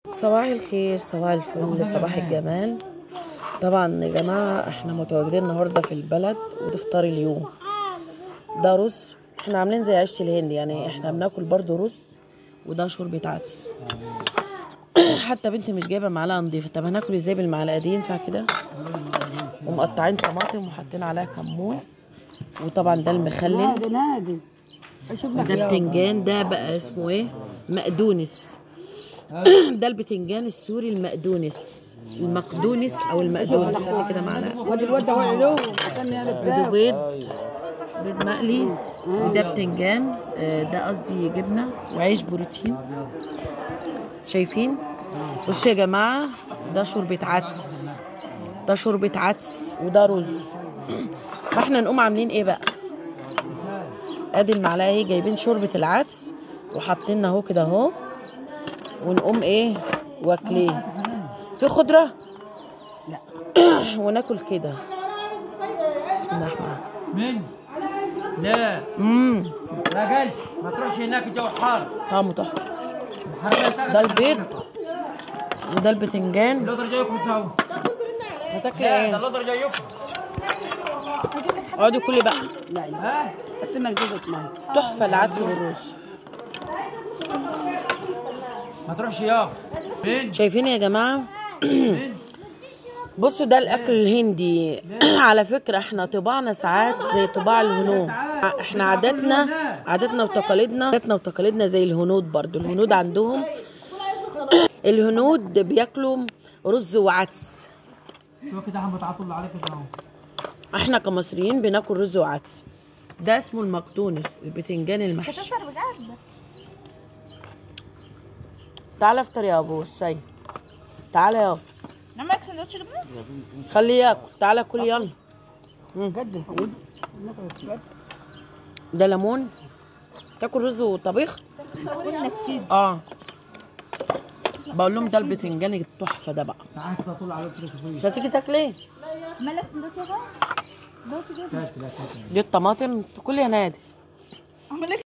صباح الخير صباح الفل صباح الجمال طبعا يا جماعة احنا متواجدين النهاردة في البلد وده فطار اليوم ده رز احنا عاملين زي عيش الهند يعني احنا بناكل برضو رز وده شوربة عدس حتى بنتي مش جايبة معلقة نضيفة طب هناكل ازاي بالمعلقة دي ينفع كده ومقطعين طماطم وحاطين عليها كمون وطبعا ده المخلل نادي نادي اشوف لك ده يابا. بتنجان ده بقى اسمه ايه مقدونس ده البتنجان السوري المقدونس المقدونس او المقدونس هاتي كده معلقه وادي الواد ده وقع له استني انا بيض فراخ بيض بيض مقلي وده بتنجان آه، ده قصدي جبنه وعيش بروتين شايفين بصوا يا جماعه ده شوربه عدس ده شوربه عدس وده رز فاحنا نقوم عاملين ايه بقى ادي المعلقه اهي جايبين شوربه العدس وحاطين اهو كده اهو ونقوم ايه واكلين في خضره لا وناكل كده بسم الله الرحمن مين؟ لا امم ما قالش ما تروحش هناك الجو حار طعمه تحفه حرام ده البيض وده البتنجان اللودر جايكم سوا هتاكلي لا ده ايه اللودر جايكم اقعدي كلي بقى لا لا ها حط لنا جوزة ميه تحفه العدس بالرز ما تروحش يا مين؟ شايفين يا جماعه مين؟ بصوا ده الاكل الهندي على فكره احنا طباعنا ساعات زي طباع الهنود احنا عاداتنا عاداتنا وتقاليدنا عاداتنا وتقاليدنا زي الهنود برضو الهنود عندهم الهنود بياكلوا رز وعدس شو كده عم بتعطل عليك كده اهو احنا كمصريين بناكل رز وعدس ده اسمه المقدونس البتنجان المحشي تعالى افطر يا ابو السيد تعالى يا نعملك سندوتش جبنه خليه ياكل تعالى كل يلا مم. جد الحوض ده ليمون تاكل رز وطبيخ قلنا كتير اه بقول لهم ده البتنجان التحفه ده بقى تعال كده طول عليك كده مش هتيجي تاكلي مالك سندوتش يا بابا سندوتش جبنه شويه دي الطماطم كل يا نادي اعمل لك